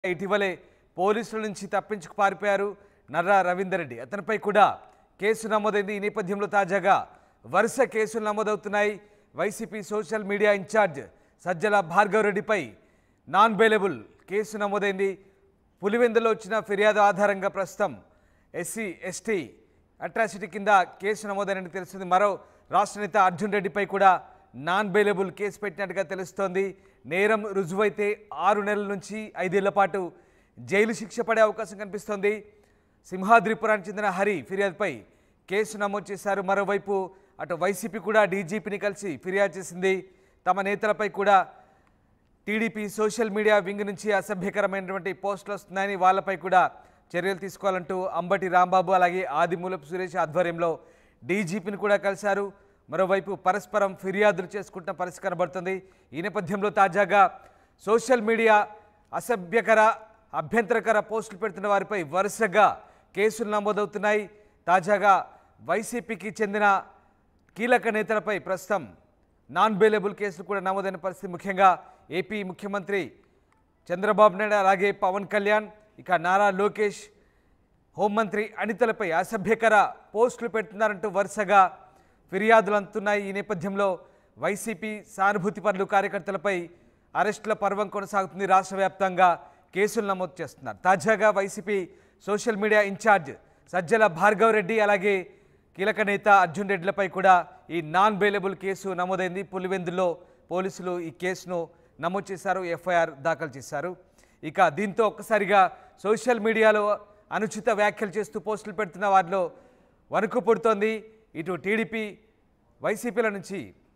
ఇటీవలే పోలీసుల నుంచి తప్పించుకు పారిపోయారు నర్రా రవీందర్ రెడ్డి అతనిపై కూడా కేసు నమోదైంది ఈ నేపథ్యంలో తాజాగా వరుస కేసులు నమోదవుతున్నాయి YCP social media incharge Sajjala Bhargav రెడ్డిపై నాన్ బెయిలబుల్ కేసు నమోదైంది పులివెందులో వచ్చిన ఫిర్యాదు ఆధారంగా ప్రస్తుతం ఎస్సీ ఎస్టీ అట్రాసిటీ కింద కేసు నమోదైనట్టు తెలుస్తుంది మరో రాష్ట్ర నేత అర్జున్ రెడ్డిపై కూడా నాన్ బెయిలబుల్ కేసు పెట్టినట్టుగా తెలుస్తోంది నేరం రుజువైతే ఆరు నెలల నుంచి ఐదేళ్ల పాటు జైలు శిక్ష పడే అవకాశం కనిపిస్తోంది సింహాద్రిపురానికి చెందిన హరి ఫిర్యాదుపై కేసు నమోదు చేశారు మరోవైపు అటు వైసీపీ కూడా డీజీపీని కలిసి ఫిర్యాదు చేసింది తమ నేతలపై కూడా టీడీపీ సోషల్ మీడియా వింగ్ నుంచి అసభ్యకరమైనటువంటి పోస్టులు వస్తున్నాయని వాళ్ళపై కూడా చర్యలు తీసుకోవాలంటూ అంబటి రాంబాబు అలాగే ఆదిమూలపు సురేష్ ఆధ్వర్యంలో డీజీపీని కూడా కలిశారు మరోవైపు పరస్పరం ఫిర్యాదులు చేసుకుంటున్న పరిస్థితి కనబడుతుంది ఈ నేపథ్యంలో తాజాగా సోషల్ మీడియా అసభ్యకర అభ్యంతరకర పోస్టులు పెడుతున్న వారిపై వరుసగా కేసులు నమోదవుతున్నాయి తాజాగా వైసీపీకి చెందిన కీలక నేతలపై ప్రస్తుతం నాన్ బెయిలబుల్ కేసులు కూడా నమోదైన పరిస్థితి ముఖ్యంగా ఏపీ ముఖ్యమంత్రి చంద్రబాబు నాయుడు అలాగే పవన్ కళ్యాణ్ ఇక నారా లోకేష్ హోంమంత్రి అనితలపై అసభ్యకర పోస్టులు పెడుతున్నారంటూ వరుసగా ఫిర్యాదులు అందుతున్నాయి ఈ నేపథ్యంలో వైసీపీ సానుభూతి పరులు కార్యకర్తలపై అరెస్టుల పర్వం కొనసాగుతుంది రాష్ట్ర వ్యాప్తంగా కేసులు నమోదు చేస్తున్నారు తాజాగా YCP social media incharge Sajjala Bhargav Reddy అలాగే కీలక నేత అర్జున్ రెడ్డిలపై కూడా ఈ నాన్ బెయిలబుల్ కేసు నమోదైంది పులివెందులో పోలీసులు ఈ కేసును నమోదు చేశారు ఎఫ్ఐఆర్ దాఖలు చేశారు ఇక దీంతో ఒక్కసారిగా సోషల్ మీడియాలో అనుచిత వ్యాఖ్యలు చేస్తూ పోస్టులు పెడుతున్న వారిలో వణుకు పుడుతోంది ఇటు టీడీపీ వైసీపీల నుంచి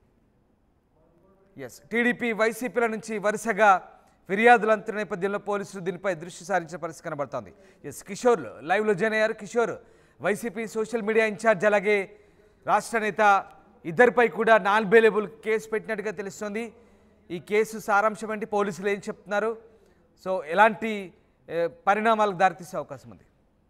ఎస్ టీడీపీ వైసీపీల నుంచి వరుసగా ఫిర్యాదులు అందుతున్న నేపథ్యంలో పోలీసులు దీనిపై దృష్టి సారించిన పరిస్థితి కనబడుతోంది ఎస్ కిషోర్ లైవ్లో జాయిన్ అయ్యారు Kishore YCP social media incharge అలాగే రాష్ట్ర నేత ఇద్దరిపై కూడా నాన్ బెయిలబుల్ కేసు పెట్టినట్టుగా తెలుస్తోంది ఈ కేసు సారాంశం ఏంటి పోలీసులు ఏం చెప్తున్నారు సో ఎలాంటి ఏ, పరిణామాలకు దారితీసే అవకాశం ఉంది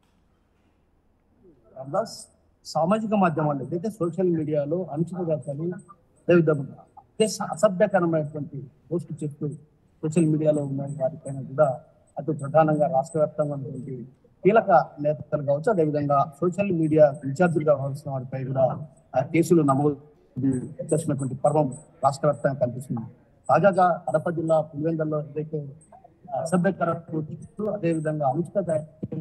రామదాస్ సామాజిక మాధ్యమాల్లో ఏదైతే సోషల్ మీడియాలో అనుచిత వ్యాఖ్యలు అదేవిధంగా అదే అసభ్యకరమైనటువంటి పోస్ట్ చేస్తూ సోషల్ మీడియాలో ఉన్న వారిపైన కూడా అటు ప్రధానంగా రాష్ట్ర వ్యాప్తంగా ఉన్నటువంటి కీలక నేతలు కావచ్చు అదేవిధంగా సోషల్ మీడియా ఇన్ఛార్జీలుగా వ్యవహరిస్తున్న వారిపై కూడా ఆ కేసులు నమోదు చేసినటువంటి పర్వం రాష్ట్ర వ్యాప్తంగా కనిపిస్తుంది తాజాగా కడప జిల్లా పులివెందల్లో ఏదైతే అసభ్యకర పోస్టులు అదేవిధంగా అనుచిత వ్యాఖ్యలు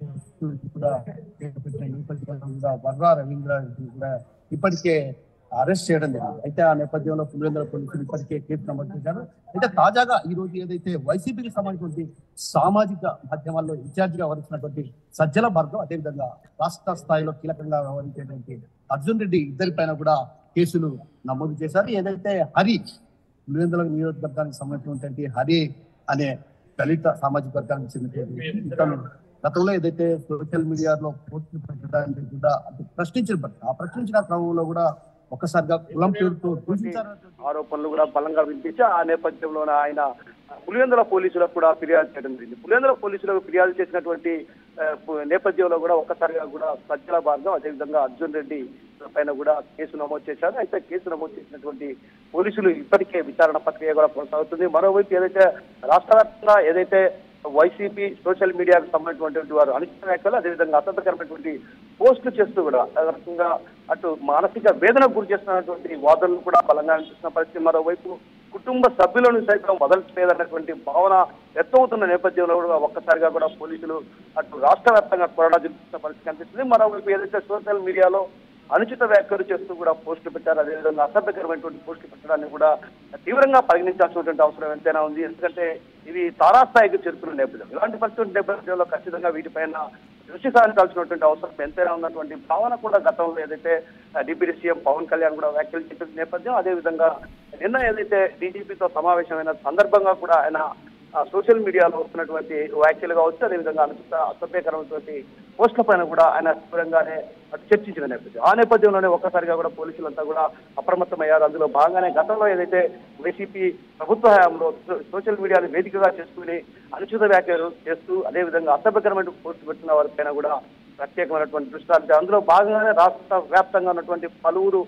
కూడా పెట్టిన నేపథ్యంలో కూడా వర్రా రవీంద్ర కూడా ఇప్పటికే అరెస్ట్ చేయడం జరిగింది అయితే ఆ నేపథ్యంలో పులివెందుల పోలీసులు ఇప్పటికే కేసు నమోదు చేశారు అయితే తాజాగా ఈ రోజు ఏదైతే వైసీపీకి సంబంధించినటువంటి సామాజిక మాధ్యమాల్లో ఇన్ఛార్జ్ గా వ్యవహరించినటువంటి సజ్జల భార్గవ్ అదేవిధంగా రాష్ట్ర స్థాయిలో కీలకంగా వ్యవహరించేటువంటి అర్జున్ రెడ్డి ఇద్దరి పైన కూడా కేసులు నమోదు చేశారు ఏదైతే హరి పులివెందుల నియోజకవర్గానికి సంబంధించినటువంటి హరి అనే దళిత సామాజిక వర్గానికి చెందినటువంటి ఇతను గతంలో ఏదైతే సోషల్ మీడియాలో పోస్టులు పెట్టడానికి కూడా అది ప్రశ్నించిన పరిస్థితి. ఆ ప్రశ్నించిన క్రమంలో కూడా ఒక్కసారిగా కులం పేరుతో దూషించారు ఆరోపణలు కూడా బలంగా వినిపించి ఆ నేపథ్యంలోనే ఆయన పులివెందుల పోలీసులకు కూడా ఫిర్యాదు చేయడం జరిగింది పులివెందుల పోలీసులకు ఫిర్యాదు చేసినటువంటి ఆ, పు- నేపథ్యంలో కూడా ఒక్కసారిగా కూడా సజ్జల భాగం అదేవిధంగా అర్జున్ రెడ్డి పైన కూడా కేసు నమోదు చేశారు అయితే కేసు నమోదు చేసినటువంటి పోలీసులు ఇప్పటికే విచారణ ప్రక్రియ కూడా కొనసాగుతుంది మరోవైపు ఏదైతే రాష్ట్ర వ్యాప్తంగా ఏదైతే వైసీపీ సోషల్ మీడియాకు సంబంధించినటువంటి వారు అనిశ్చిత వ్యాఖ్యలు అదేవిధంగా అసభ్యకరమైనటువంటి పోస్టులు చేస్తూ కూడా ఆ రకంగా అటు మానసిక వేదనకు గురి చేస్తున్నటువంటి వాదనలు కూడా బలంగా అనిపిస్తున్న పరిస్థితి మరోవైపు కుటుంబ సభ్యులను సైతం వదలట్లేదన్నటువంటి భావన ఎత్తవుతున్న నేపథ్యంలో కూడా ఒక్కసారిగా కూడా పోలీసులు అటు రాష్ట్ర వ్యాప్తంగా కొరడా చూపిస్తున్న పరిస్థితి కనిపిస్తుంది మరోవైపు ఏదైతే సోషల్ మీడియాలో అనుచిత వ్యాఖ్యలు చేస్తూ కూడా పోస్టులు పెట్టారు అదేవిధంగా అసభ్యకరమైనటువంటి పోస్టులు పెట్టడాన్ని కూడా తీవ్రంగా పరిగణించాల్సినటువంటి అవసరం ఎంతైనా ఉంది ఎందుకంటే ఇవి తారాస్థాయికి చేరుకున్న నేపథ్యం ఇలాంటి పరిస్థితుల నేపథ్యంలో ఖచ్చితంగా వీటిపైన దృష్టి సారించాల్సినటువంటి అవసరం ఎంతైనా ఉన్నటువంటి భావన కూడా గతంలో ఏదైతే డిప్యూటీ సీఎం పవన్ కళ్యాణ్ కూడా వ్యాఖ్యలు చేసిన నేపథ్యం అదేవిధంగా నిన్న ఏదైతే డీజీపీతో సమావేశమైన సందర్భంగా కూడా ఆయన ఆ, సోషల్ మీడియాలో వస్తున్నటువంటి వ్యాఖ్యలు కావచ్చు అదేవిధంగా అనుచిత అసభ్యకరమైనటువంటి పోస్టుల పైన కూడా ఆయన తీవ్రంగానే అటు చర్చించిన నేపథ్యం ఆ నేపథ్యంలోనే ఒక్కసారిగా కూడా పోలీసులంతా కూడా అప్రమత్తమయ్యారు అందులో భాగంగానే గతంలో ఏదైతే వైసీపీ ప్రభుత్వ హయాంలో సో- సోషల్ మీడియాని వేదికగా చేసుకుని అనుచిత వ్యాఖ్యలు చేస్తూ అదేవిధంగా అసభ్యకరమైన పోస్టులు పెట్టిన వారిపైన కూడా ప్రత్యేకమైనటువంటి దృష్టి సారించారు అందులో భాగంగానే రాష్ట్ర వ్యాప్తంగా ఉన్నటువంటి పలువురు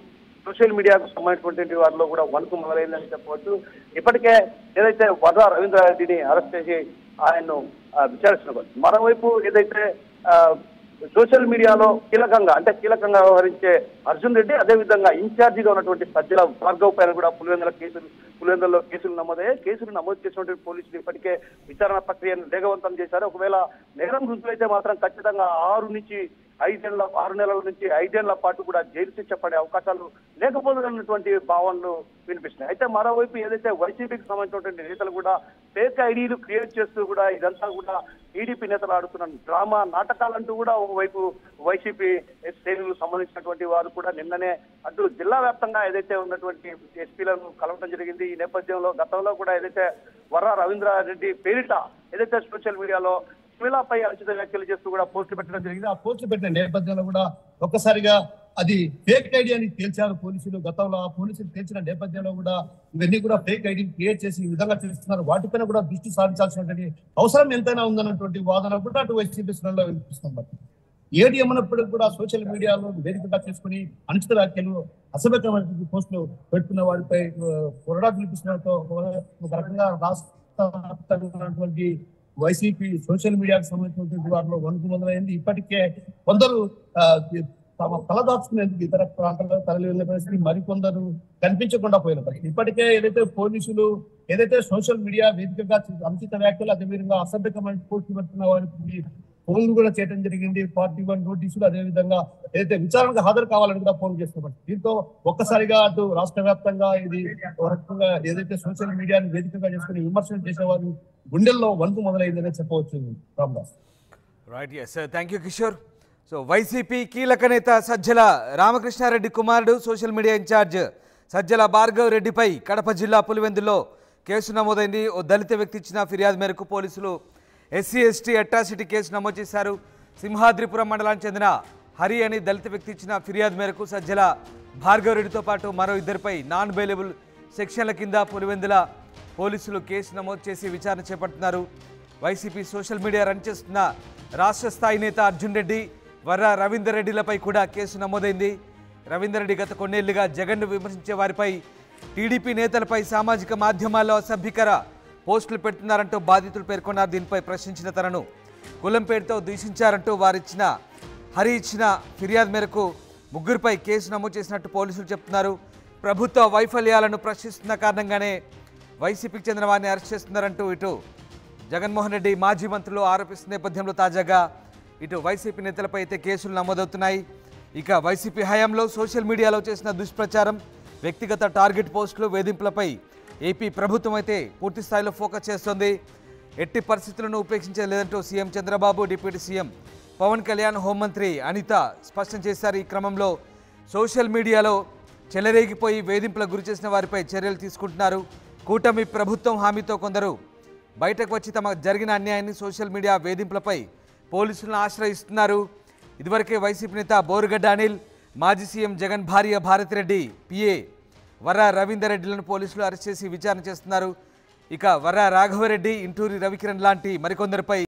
సోషల్ మీడియాకు సంబంధించినటువంటి వారిలో కూడా వణుకు మొదలైందని చెప్పవచ్చు ఇప్పటికే ఏదైతే వద రవీంద్రారెడ్డిని అరెస్ట్ చేసి ఆయన్ను ఆ, విచారిస్తున్నారు మరోవైపు ఏదైతే ఆ, సోషల్ మీడియాలో కీలకంగా అంటే కీలకంగా వ్యవహరించే అర్జున్ రెడ్డి అదేవిధంగా ఇన్ఛార్జిగా ఉన్నటువంటి సజ్జల భార్గవ్ పైన కూడా పులివెందుల కేసులు పులివెందులలో కేసులు నమోదయ్యాయి కేసులు నమోదు చేసినటువంటి పోలీసులు ఇప్పటికే విచారణ ప్రక్రియను వేగవంతం చేశారు ఒకవేళ నేరం రుజువైతే మాత్రం ఖచ్చితంగా ఆరు నుంచి ఐదేళ్ల ఆరు నెలల నుంచి ఐదేళ్ల పాటు కూడా జైలు శిక్ష పడే అవకాశాలు లేకపోతున్నటువంటి భావనలు వినిపిస్తున్నాయి అయితే మరోవైపు ఏదైతే వైసీపీకి సంబంధించినటువంటి నేతలు కూడా ఫేక్ ఐడీలు క్రియేట్ చేస్తూ కూడా ఇదంతా కూడా టీడీపీ నేతలు ఆడుతున్న డ్రామా నాటకాలంటూ కూడా ఓవైపు వైసీపీ శ్రేణులకు సంబంధించినటువంటి వారు కూడా నిన్ననే అటు జిల్లా వ్యాప్తంగా ఏదైతే ఉన్నటువంటి ఎస్పీలను కలవడం జరిగింది ఈ నేపథ్యంలో గతంలో కూడా ఏదైతే వర్ర రవీంద్రారెడ్డి పేరిట ఏదైతే సోషల్ మీడియాలో సుమిలాపై అనుచిత వ్యాఖ్యలు చేస్తూ కూడా పోస్టులు పెట్టడం జరిగింది ఆ పోస్టులు పెట్టిన నేపథ్యంలో కూడా ఒక్కసారిగా అది ఫేక్ ఐడి అని తేల్చారు పోలీసులు గతంలో ఆ పోలీసులు తేల్చిన నేపథ్యంలో కూడా ఇవన్నీ కూడా ఫేక్ ఐడి క్రియేట్ చేసి ఈ విధంగా చేస్తున్నారు వాటిపైన కూడా దృష్టి సారించాల్సినటువంటి అవసరం ఎంతైనా ఉందన్నటువంటి వాదన కూడా అటు వైసీపీ శ్రేణుల్లో వినిపిస్తుంది ఏడీఎం అన్నప్పటికీ కూడా సోషల్ మీడియాలో వేదికగా చేసుకుని అనుచిత వ్యాఖ్యలు అసభ్యకరమైన పోస్టులు పెట్టుకున్న వారిపై ఆ, కొరడా పిలిపిస్తున్నతో ఒక రకంగా రాష్ట్ర వ్యాప్తంగా ఉన్నటువంటి వైసీపీ సోషల్ మీడియాకు సంబంధించినటువంటి వారిలో వణుకు మొదలైంది ఇప్పటికే కొందరు ఆ, తమ తలదాచుకునేందుకు ఇతర ప్రాంతాలకు తరలి వెళ్ళిన పరిస్థితి మరికొందరు కనిపించకుండా పోయిన పరిస్థితి ఇప్పటికే ఏదైతే పోలీసులు ఏదైతే సోషల్ మీడియా వేదికగా అనుచిత వ్యాఖ్యలు అదేవిధంగా అసభ్యకమైన పోస్టులు పెడుతున్న వారికి ఫోన్లు కూడా చేయడం జరిగింది పార్టీ వన్ నోటీసులు అదే విధంగా ఏదైతే విచారణకు హాజరు కావాలని కూడా ఫోన్ చేస్తున్నారు దీంతో ఒక్కసారిగా అటు రాష్ట్ర వ్యాప్తంగా ఇది ఒక రకంగా ఏదైతే సోషల్ మీడియాని వేదికగా చేసుకుని విమర్శలు చేసేవారు గుండెల్లో వణుకు మొదలైందనే చెప్పవచ్చు Ramdas right yes thank you Kishore so YCP కీలక నేత సజ్జల రామకృష్ణారెడ్డి కుమారుడు social media incharge Sajjala Bhargav రెడ్డిపై కడప జిల్లా పులివెందులో కేసు నమోదైంది ఓ దళిత వ్యక్తి ఇచ్చిన ఫిర్యాదు మేరకు పోలీసులు ఎస్సీ ఎస్టీ అట్రాసిటీ కేసు నమోదు చేశారు సింహాద్రిపురం మండలానికి చెందిన హరి అని దళిత వ్యక్తి ఇచ్చిన ఫిర్యాదు మేరకు సజ్జల భార్గవ్ రెడ్డితో పాటు మరో ఇద్దరిపై నాన్ బెయిలబుల్ సెక్షన్ల కింద పులివెందుల పోలీసులు కేసు నమోదు చేసి విచారణ చేపడుతున్నారు వైసీపీ సోషల్ మీడియా రన్ చేస్తున్న రాష్ట్ర స్థాయి నేత అర్జున్ రెడ్డి వర్ర రవీందర్ రెడ్డిలపై కూడా కేసు నమోదైంది రవీందర్ రెడ్డి గత కొన్నేళ్లుగా జగన్ను విమర్శించే వారిపై టీడీపీ నేతలపై సామాజిక మాధ్యమాల్లో అసభ్యకర పోస్టులు పెడుతున్నారంటూ బాధితులు పేర్కొన్నారు దీనిపై ప్రశ్నించిన తనను కులం పేరుతో దూషించారంటూ వారిచ్చిన హరి ఇచ్చిన ఫిర్యాదు మేరకు ముగ్గురిపై కేసు నమోదు చేసినట్టు పోలీసులు చెప్తున్నారు ప్రభుత్వ వైఫల్యాలను ప్రశ్నిస్తున్న కారణంగానే వైసీపీకి చెందిన వారిని అరెస్ట్ చేస్తున్నారంటూ ఇటు జగన్మోహన్ రెడ్డి మాజీ మంత్రులు ఆరోపిస్తున్న నేపథ్యంలో తాజాగా ఇటు వైసీపీ నేతలపై అయితే కేసులు నమోదవుతున్నాయి ఇక వైసీపీ హయాంలో సోషల్ మీడియాలో చేసిన దుష్ప్రచారం వ్యక్తిగత టార్గెట్ పోస్టులు వేధింపులపై ఏపీ ప్రభుత్వం అయితే పూర్తి స్థాయిలో ఫోకస్ చేస్తోంది ఎట్టి పరిస్థితులను ఉపేక్షించలేదంటూ CM Chandrababu deputy CM Pavan Kalyan హోంమంత్రి అనిత స్పష్టం చేశారు ఈ క్రమంలో సోషల్ మీడియాలో చెలరేగిపోయి వేధింపులకు గురి చేసిన వారిపై చర్యలు తీసుకుంటున్నారు కూటమి ప్రభుత్వం హామీతో కొందరు బయటకు వచ్చి తమ జరిగిన అన్యాయాన్ని సోషల్ మీడియా వేధింపులపై పోలీసులను ఆశ్రయిస్తున్నారు ఇదివరకే వైసీపీ నేత బోరుగడ్డ అనిల్ మాజీ సీఎం జగన్ భార్య భారతిరెడ్డి పిఏ వర్ర రవీందర్ రెడ్డిలను పోలీసులు అరెస్ట్ చేసి విచారణ చేస్తున్నారు ఇక వర్ర రాఘవరెడ్డి ఇంటూరి రవికిరణ్ లాంటి మరికొందరిపై